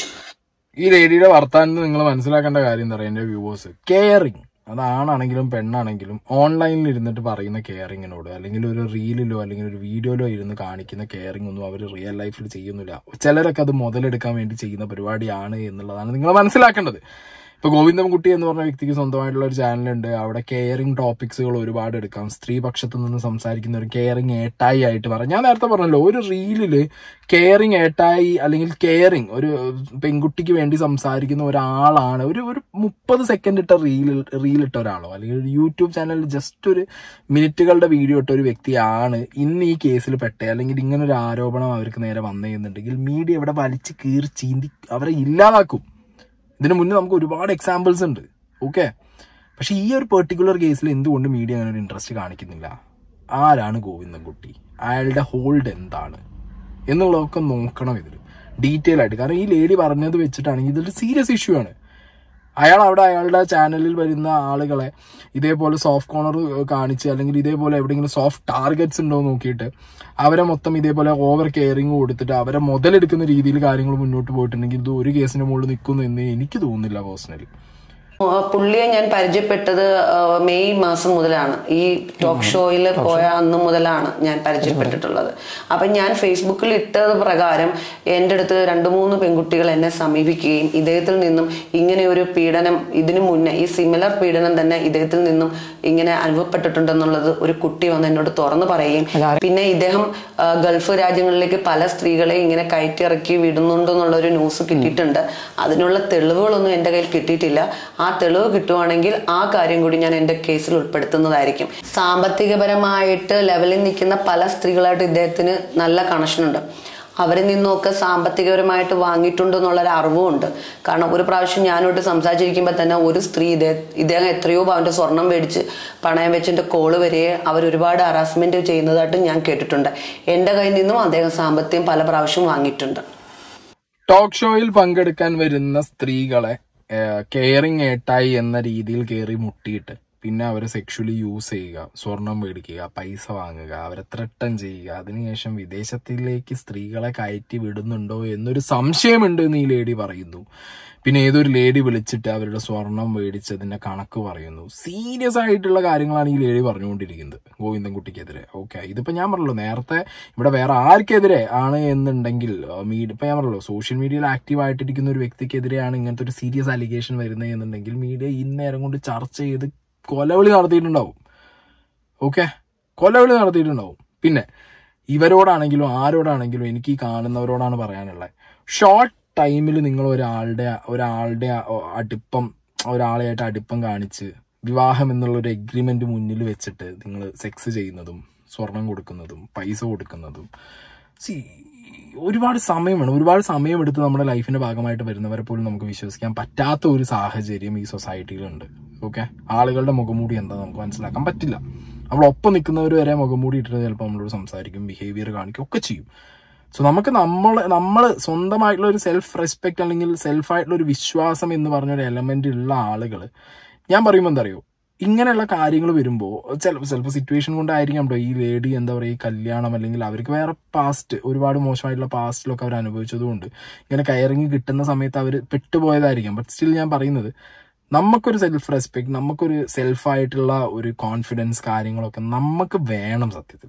ഈ ലേഡിയുടെ വർത്താനത്ത് നിങ്ങൾ മനസ്സിലാക്കേണ്ട കാര്യം എന്താ പറയുക എന്റെ വ്യൂവേഴ്സ് കെയറിങ് അത് ആണാണെങ്കിലും പെണ്ണാണെങ്കിലും ഓൺലൈനിൽ ഇരുന്നിട്ട് പറയുന്ന കെയറിങ്ങിനോട് അല്ലെങ്കിൽ ഒരു റീലിലോ അല്ലെങ്കിൽ ഒരു വീഡിയോയിലോ ഇരുന്ന് കാണിക്കുന്ന കെയറിംഗ് ഒന്നും അവർ റിയൽ ലൈഫിൽ ചെയ്യുന്നില്ല ചിലരൊക്കെ അത് മുതലെടുക്കാൻ വേണ്ടി ചെയ്യുന്ന പരിപാടിയാണ് എന്നുള്ളതാണ് നിങ്ങൾ മനസ്സിലാക്കേണ്ടത് ഇപ്പൊ ഗോവിന്ദൻകുട്ടി എന്ന് പറഞ്ഞ വ്യക്തിക്ക് സ്വന്തമായിട്ടുള്ള ഒരു ചാനലുണ്ട് അവിടെ കെയറിംഗ് ടോപ്പിക്സുകൾ ഒരുപാട് എടുക്കാം സ്ത്രീ പക്ഷത്തു നിന്ന് സംസാരിക്കുന്ന ഒരു കെയറിംഗ് ഏട്ടായി ആയിട്ട് പറയാം ഞാൻ നേരത്തെ പറഞ്ഞല്ലോ ഒരു റീലില് കെയറിംഗ് ഏട്ടായി അല്ലെങ്കിൽ കെയറിംഗ് ഒരു പെൺകുട്ടിക്ക് വേണ്ടി സംസാരിക്കുന്ന ഒരാളാണ് ഒരു ഒരു മുപ്പത് സെക്കൻഡ് ഇട്ട റീൽ റീൽ ഇട്ട ഒരാളോ അല്ലെങ്കിൽ ഒരു യൂട്യൂബ് ചാനലിൽ ജസ്റ്റ് ഒരു മിനിറ്റുകളുടെ വീഡിയോ ഇട്ട ഒരു വ്യക്തിയാണ് ഇന്ന് ഈ കേസിൽ പെട്ടേ അല്ലെങ്കിൽ ഇങ്ങനെ ഒരു ആരോപണം അവർക്ക് നേരെ വന്നേന്നുണ്ടെങ്കിൽ മീഡിയ ഇവിടെ വലിച്ച് കീറി ചീന്തി അവരെ ഇല്ലാതാക്കും ഇതിനു മുന്നേ നമുക്ക് ഒരുപാട് എക്സാമ്പിൾസ് ഉണ്ട് ഓക്കെ പക്ഷെ ഈ ഒരു പെർട്ടിക്കുലർ കേസിൽ എന്തുകൊണ്ട് മീഡിയ അങ്ങനെ ഒരു ഇൻട്രസ്റ്റ് കാണിക്കുന്നില്ല ആരാണ് ഗോവിന്ദൻകുട്ടി അയാളുടെ ഹോൾഡ് എന്താണ് എന്നുള്ളതൊക്കെ നോക്കണം ഇതിൽ ഡീറ്റെയിൽ ആയിട്ട് കാരണം ഈ ലേഡി പറഞ്ഞത് വെച്ചിട്ടാണെങ്കിൽ ഇതൊരു സീരിയസ് ഇഷ്യൂ ആണ് അയാൾ അവിടെ അയാളുടെ ചാനലിൽ വരുന്ന ആളുകളെ ഇതേപോലെ സോഫ്റ്റ് കോർണർ കാണിച്ച് അല്ലെങ്കിൽ ഇതേപോലെ എവിടെയെങ്കിലും സോഫ്റ്റ് ടാർഗറ്റ്സ് ഉണ്ടോ എന്ന് നോക്കിയിട്ട് അവരെ മൊത്തം ഇതേപോലെ ഓവർ കെയറിങ് കൊടുത്തിട്ട് അവരെ മുതലെടുക്കുന്ന രീതിയിൽ കാര്യങ്ങൾ മുന്നോട്ട് പോയിട്ടുണ്ടെങ്കിൽ ഇത് ഒരു കേസിന്റെ മുകളിൽ നിൽക്കുന്നു എന്ന് എനിക്ക് തോന്നുന്നില്ല പേഴ്സണലി ആ, പുള്ളിയെ ഞാൻ പരിചയപ്പെട്ടത് ആ, മെയ് മാസം മുതലാണ് ഈ ടോക്ക് ഷോയിൽ പോയ അന്ന് മുതലാണ് ഞാൻ പരിചയപ്പെട്ടിട്ടുള്ളത് അപ്പൊ ഞാൻ ഫേസ്ബുക്കിൽ ഇട്ടത് പ്രകാരം എൻ്റെ അടുത്ത് രണ്ട് മൂന്ന് പെൺകുട്ടികൾ എന്നെ സമീപിക്കുകയും ഇദ്ദേഹത്തിൽ നിന്നും ഇങ്ങനെ ഒരു പീഡനം ഇതിനു മുന്നേ ഈ സിമിലർ പീഡനം തന്നെ ഇദ്ദേഹത്തിൽ നിന്നും ഇങ്ങനെ അനുഭവപ്പെട്ടിട്ടുണ്ടെന്നുള്ളത് ഒരു കുട്ടി വന്ന് എന്നോട് തുറന്നു പറയുകയും പിന്നെ ഇദ്ദേഹം ആ, ഗൾഫ് രാജ്യങ്ങളിലേക്ക് പല സ്ത്രീകളെ ഇങ്ങനെ കയറ്റിറക്കി വിടുന്നുണ്ടെന്നുള്ള ഒരു ന്യൂസ് കിട്ടിയിട്ടുണ്ട് അതിനുള്ള തെളിവുകളൊന്നും എൻ്റെ കയ്യിൽ കിട്ടിയിട്ടില്ല ആ തെളിവ് കിട്ടുവാണെങ്കിൽ ആ കാര്യം കൂടി ഞാൻ എൻ്റെ കേസിൽ ഉൾപ്പെടുത്തുന്നതായിരിക്കും സാമ്പത്തികപരമായിട്ട് ലെവലിൽ നിൽക്കുന്ന പല സ്ത്രീകളായിട്ട് ഇദ്ദേഹത്തിന് നല്ല കണക്ഷൻ ഉണ്ട് അവരിൽ നിന്നൊക്കെ സാമ്പത്തികപരമായിട്ട് വാങ്ങിയിട്ടുണ്ട് എന്നുള്ളൊരു അറിവുമുണ്ട് കാരണം ഒരു പ്രാവശ്യം ഞാനോട്ട് സംസാരിച്ചിരിക്കുമ്പോൾ തന്നെ ഒരു സ്ത്രീ ഇതേ ഇദ്ദേഹം എത്രയോ പവന്റെ സ്വർണം മേടിച്ച് പണയം വെച്ചിട്ട് കോള് വരെ അവർ ഒരുപാട് ഹറാസ്മെന്റ് ചെയ്യുന്നതായിട്ട് ഞാൻ കേട്ടിട്ടുണ്ട് എൻ്റെ കയ്യിൽ നിന്നും അദ്ദേഹം സാമ്പത്തികം പല പ്രാവശ്യം വാങ്ങിയിട്ടുണ്ട് ടോക്ക് ഷോയിൽ പങ്കെടുക്കാൻ വരുന്ന സ്ത്രീകളെ കെയറിങ് ഏട്ടായി എന്ന രീതിയിൽ കയറി മുട്ടിയിട്ട് പിന്നെ അവരെ സെക്ഷുവലി യൂസ് ചെയ്യുക സ്വർണം മേടിക്കുക പൈസ വാങ്ങുക അവരെ ത്രട്ടൻ ചെയ്യുക അതിനുശേഷം വിദേശത്തിലേക്ക് സ്ത്രീകളെ കയറ്റി വിടുന്നുണ്ടോ എന്നൊരു സംശയമുണ്ട് എന്ന് ഈ ലേഡി പറയുന്നു പിന്നെ ഏതൊരു ലേഡി വിളിച്ചിട്ട് അവരുടെ സ്വർണം മേടിച്ചതിന്റെ കണക്ക് പറയുന്നു സീരിയസ് ആയിട്ടുള്ള കാര്യങ്ങളാണ് ഈ ലേഡി പറഞ്ഞുകൊണ്ടിരിക്കുന്നത് ഗോവിന്ദൻകുട്ടിക്കെതിരെ ഓക്കെ ഇതിപ്പോ ഞാൻ പറഞ്ഞല്ലോ നേരത്തെ ഇവിടെ വേറെ ആർക്കെതിരെ ആണ് എന്നുണ്ടെങ്കിൽ മീഡിയ ഇപ്പൊ ഞാൻ പറഞ്ഞല്ലോ സോഷ്യൽ മീഡിയയിൽ ആക്റ്റീവ് ആയിട്ടിരിക്കുന്ന ഒരു വ്യക്തിക്കെതിരെയാണ് ഇങ്ങനത്തെ ഒരു സീരിയസ് അലിഗേഷൻ വരുന്നത് എന്നുണ്ടെങ്കിൽ മീഡിയ ഇന്നേരം കൊണ്ട് ചർച്ച ചെയ്ത് കൊലവിളി നടത്തിയിട്ടുണ്ടാവും ഓക്കെ കൊലവിളി നടത്തിയിട്ടുണ്ടാവും പിന്നെ ഇവരോടാണെങ്കിലും ആരോടാണെങ്കിലും എനിക്ക് ഈ കാണുന്നവരോടാണ് പറയാനുള്ളത് ഷോർട്ട് ടൈമിൽ നിങ്ങൾ ഒരാളുടെ ഒരാളുടെ അടുപ്പം ഒരാളെയായിട്ട് അടുപ്പം കാണിച്ച് വിവാഹം എന്നുള്ള ഒരു എഗ്രിമെന്റ് മുന്നിൽ വെച്ചിട്ട് നിങ്ങൾ സെക്സ് ചെയ്യുന്നതും സ്വർണം കൊടുക്കുന്നതും പൈസ കൊടുക്കുന്നതും സി ഒരുപാട് സമയം വേണം ഒരുപാട് സമയമെടുത്ത് നമ്മുടെ ലൈഫിന്റെ ഭാഗമായിട്ട് വരുന്നവരെ പോലും നമുക്ക് വിശ്വസിക്കാൻ പറ്റാത്ത ഒരു സാഹചര്യം ഈ സൊസൈറ്റിയിലുണ്ട് ഓക്കെ ആളുകളുടെ മുഖംമൂടി എന്താ നമുക്ക് മനസ്സിലാക്കാൻ പറ്റില്ല നമ്മൾ ഒപ്പം നിൽക്കുന്നവർ വരെ മുഖംമൂടി ഇട്ടിട്ട് ചിലപ്പോൾ നമ്മളോട് സംസാരിക്കും ബിഹേവിയർ കാണിക്കും ഒക്കെ ചെയ്യും സോ നമുക്ക് നമ്മൾ നമ്മൾ സ്വന്തമായിട്ടുള്ള ഒരു സെൽഫ് റെസ്പെക്ട് അല്ലെങ്കിൽ സെൽഫായിട്ടുള്ള ഒരു വിശ്വാസം എന്ന് പറഞ്ഞ ഒരു എലമെന്റ് ഉള്ള ആളുകൾ ഞാൻ പറയുമ്പോൾ എന്താ അറിയോ ഇങ്ങനെയുള്ള കാര്യങ്ങൾ വരുമ്പോൾ ചിലപ്പോൾ ചിലപ്പോൾ സിറ്റുവേഷൻ കൊണ്ടായിരിക്കാം കേട്ടോ ഈ ലേഡി എന്താ പറയുക ഈ കല്യാണം അല്ലെങ്കിൽ അവർക്ക് വേറെ പാസ്റ്റ് ഒരുപാട് മോശമായിട്ടുള്ള പാസ്റ്റിലൊക്കെ അവർ അനുഭവിച്ചതുകൊണ്ട് ഇങ്ങനെ കയറിങ്ങി കിട്ടുന്ന സമയത്ത് അവർ പെട്ടുപോയതായിരിക്കാം ബട്ട് സ്റ്റിൽ ഞാൻ പറയുന്നത് നമുക്കൊരു സെൽഫ് റെസ്പെക്ട് നമുക്കൊരു സെൽഫായിട്ടുള്ള ഒരു കോൺഫിഡൻസ് കാര്യങ്ങളൊക്കെ നമുക്ക് വേണം സത്യത്തിൽ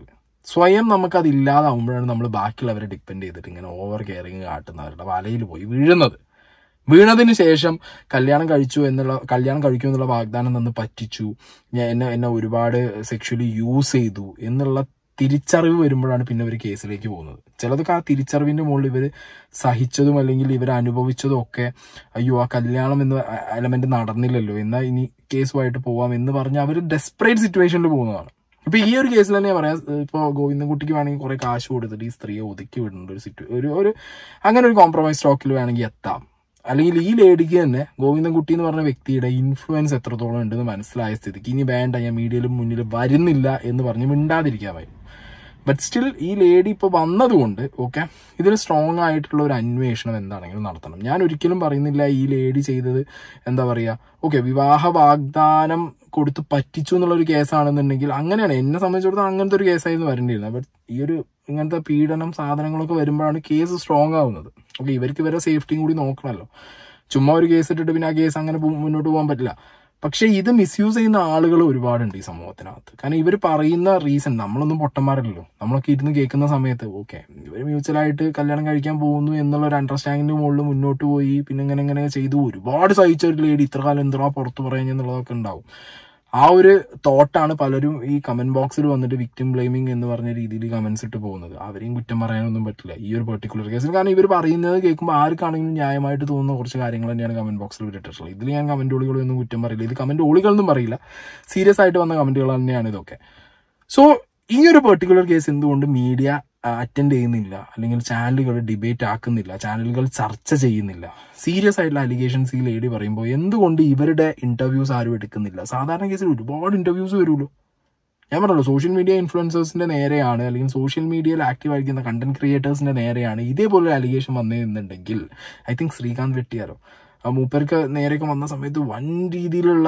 സ്വയം നമുക്കത് ഇല്ലാതാവുമ്പോഴാണ് നമ്മൾ ബാക്കിയുള്ളവരെ ഡിപ്പെൻഡ് ചെയ്തിട്ട് ഇങ്ങനെ ഓവർ കെയറിങ് കാട്ടുന്നവരുടെ വലയിൽ പോയി വീഴുന്നത് വീണതിന് ശേഷം കല്യാണം കഴിച്ചു എന്നുള്ള കല്യാണം കഴിക്കും എന്നുള്ള വാഗ്ദാനം തന്ന് പറ്റിച്ചു ഞാൻ എന്നെ എന്നെ ഒരുപാട് സെക്ഷലി യൂസ് ചെയ്തു എന്നുള്ള തിരിച്ചറിവ് വരുമ്പോഴാണ് പിന്നെ ഇവർ കേസിലേക്ക് പോകുന്നത് ചിലതൊക്കെ ആ തിരിച്ചറിവിന്റെ മുകളിൽ ഇവർ സഹിച്ചതും അല്ലെങ്കിൽ ഇവർ അനുഭവിച്ചതും ഒക്കെ അയ്യോ ആ കല്യാണം എന്ന എലമെന്റ് നടന്നില്ലല്ലോ എന്നാൽ ഇനി കേസുമായിട്ട് പോവാം എന്ന് പറഞ്ഞ് അവർ ഡെസ്പറേറ്റ് സിറ്റുവേഷനിൽ പോകുന്നതാണ് ഇപ്പൊ ഈ ഒരു കേസിൽ തന്നെ പറയാം ഇപ്പൊ ഗോവിന്ദൻകുട്ടിക്ക് വേണമെങ്കിൽ കുറെ കാശ് കൊടുത്തിട്ട് ഈ സ്ത്രീയെ ഒതുക്കി വിടേണ്ട ഒരു സിറ്റു ഒരു ഒരു അങ്ങനെ ഒരു കോംപ്രമൈസ് സ്റ്റോക്കിൽ വേണമെങ്കിൽ എത്താം അല്ലെങ്കിൽ ഈ ലേഡിക്ക് തന്നെ ഗോവിന്ദൻകുട്ടി എന്ന് പറഞ്ഞ വ്യക്തിയുടെ ഇൻഫ്ലുവൻസ് എത്രത്തോളം ഉണ്ടെന്ന് മനസ്സിലായ സ്ഥിതിക്ക് ഇനി വേണ്ട ഞാൻ മീഡിയയിലും മുന്നിൽ വരുന്നില്ല എന്ന് പറഞ്ഞ് മിണ്ടാതിരിക്കാമായിരുന്നു ബട്ട് സ്റ്റിൽ ഈ ലേഡി ഇപ്പോൾ വന്നതുകൊണ്ട് ഓക്കെ ഇതിൽ സ്ട്രോങ് ആയിട്ടുള്ള ഒരു അന്വേഷണം എന്താണെങ്കിലും നടത്തണം ഞാൻ ഒരിക്കലും പറയുന്നില്ല ഈ ലേഡി ചെയ്തത് എന്താ പറയുക ഓക്കെ വിവാഹ വാഗ്ദാനം കൊടുത്ത് പറ്റിച്ചു എന്നുള്ള ഒരു കേസാണെന്നുണ്ടെങ്കിൽ അങ്ങനെയാണ് എന്നെ സംബന്ധിച്ചിടത്തോളം അങ്ങനത്തെ ഒരു കേസായിരുന്നു വരേണ്ടിയിരുന്നത് ബട്ട് ഈ ഒരു ഇങ്ങനത്തെ പീഡനം സാധനങ്ങളൊക്കെ വരുമ്പോഴാണ് കേസ് സ്ട്രോങ് ആവുന്നത് ഓക്കെ ഇവർക്ക് ഇവരെ സേഫ്റ്റിയും കൂടി നോക്കണമല്ലോ ചുമ്മാ ഒരു കേസ് ഇട്ടിട്ട് പിന്നെ ആ കേസ് അങ്ങനെ പോ- മുന്നോട്ട് പോകാൻ പറ്റില്ല പക്ഷേ ഇത് മിസ്യൂസ് ചെയ്യുന്ന ആളുകൾ ഒരുപാടുണ്ട് ഈ സമൂഹത്തിനകത്ത് കാരണം ഇവർ പറയുന്ന റീസൺ നമ്മളൊന്നും പൊട്ടന്മാരല്ലല്ലോ നമ്മളൊക്കെ ഇരുന്ന് കേൾക്കുന്ന സമയത്ത് ഓക്കെ ഇവർ മ്യൂച്വലായിട്ട് കല്യാണം കഴിക്കാൻ പോകുന്നു എന്നുള്ള ഒരു അണ്ടർസ്റ്റാൻഡിങ്ങിന് മുകളിൽ മുന്നോട്ട് പോയി പിന്നെ ഇങ്ങനെ ഇങ്ങനെ ചെയ്തു ഒരുപാട് സഹിച്ച ഒരു ലേഡി ഇത്ര കാലം എന്തിനാ പുറത്ത് പറയുന്നുള്ളതൊക്കെ ഉണ്ടാവും ആ ഒരു തോട്ടാണ് പലരും ഈ കമന്റ് ബോക്സിൽ വന്നിട്ട് വിക്ടിം ബ്ലെയിമിംഗ് എന്ന് പറഞ്ഞ രീതിയിൽ കമന്റ്സ് ഇട്ട് പോകുന്നത് അവരെയും കുറ്റം പറയാനൊന്നും പറ്റില്ല ഈ ഒരു പെർട്ടിക്കുലർ കേസിൽ കാരണം ഇവർ പറയുന്നത് കേൾക്കുമ്പോൾ ആർക്കാണെങ്കിലും ന്യായമായിട്ട് തോന്നുന്ന കുറച്ച് കാര്യങ്ങൾ തന്നെയാണ് കമന്റ് ബോക്സിൽ ഇട്ടിട്ടുള്ളത് ഇതിൽ ഞാൻ കമന്റ് ഒളികളൊന്നും കുറ്റം പറയില്ല ഇത് കമന്റ് ഒളികളൊന്നും പറയില്ല സീരിയസ് ആയിട്ട് വന്ന കമന്റുകൾ തന്നെയാണ് ഇതൊക്കെ സോ ഈ ഒരു പെർട്ടിക്കുലർ കേസ് എന്തുകൊണ്ട് മീഡിയ അറ്റൻഡ് ചെയ്യുന്നില്ല അല്ലെങ്കിൽ ചാനലുകൾ ഡിബേറ്റ് ആക്കുന്നില്ല ചാനലുകൾ ചർച്ച ചെയ്യുന്നില്ല സീരിയസ് ആയിട്ടുള്ള അലിഗേഷൻസ് ഈ ലേഡി പറയുമ്പോൾ എന്തുകൊണ്ട് ഇവരുടെ ഇന്റർവ്യൂസ് ആരും എടുക്കുന്നില്ല സാധാരണ കേസിൽ ഒരുപാട് ഇന്റർവ്യൂസ് വരുമല്ലോ ഞാൻ പറഞ്ഞല്ലോ സോഷ്യൽ മീഡിയ ഇൻഫ്ലുവൻസേഴ്സിന്റെ നേരെയാണ് അല്ലെങ്കിൽ സോഷ്യൽ മീഡിയയിൽ ആക്റ്റീവ് ആയിരിക്കുന്ന കണ്ടന്റ് ക്രിയേറ്റേഴ്സിന്റെ നേരെയാണ് ഇതേപോലെ അലിഗേഷൻ വന്നതെന്നുണ്ടെങ്കിൽ ഐ തിങ്ക് ശ്രീകാന്ത് വെട്ടിയാരോ ആ മൂപ്പർക്ക് നേരെയൊക്കെ വന്ന സമയത്ത് വൻ രീതിയിലുള്ള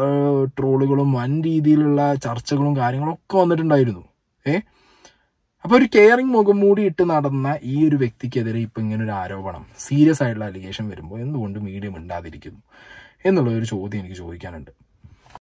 ട്രോളുകളും വൻ രീതിയിലുള്ള ചർച്ചകളും കാര്യങ്ങളും ഒക്കെ വന്നിട്ടുണ്ടായിരുന്നു ഏ അപ്പൊ ഒരു കെയറിങ് മുഖം മൂടി ഇട്ട് നടന്ന ഈ ഒരു വ്യക്തിക്കെതിരെ ഇപ്പൊ ഇങ്ങനെ ഒരു ആരോപണം സീരിയസ് ആയിട്ടുള്ള അലിഗേഷൻ വരുമ്പോൾ എന്തുകൊണ്ട് മീഡിയം ഉണ്ടാതിരിക്കുന്നു എന്നുള്ള ഒരു ചോദ്യം എനിക്ക് ചോദിക്കാനുണ്ട്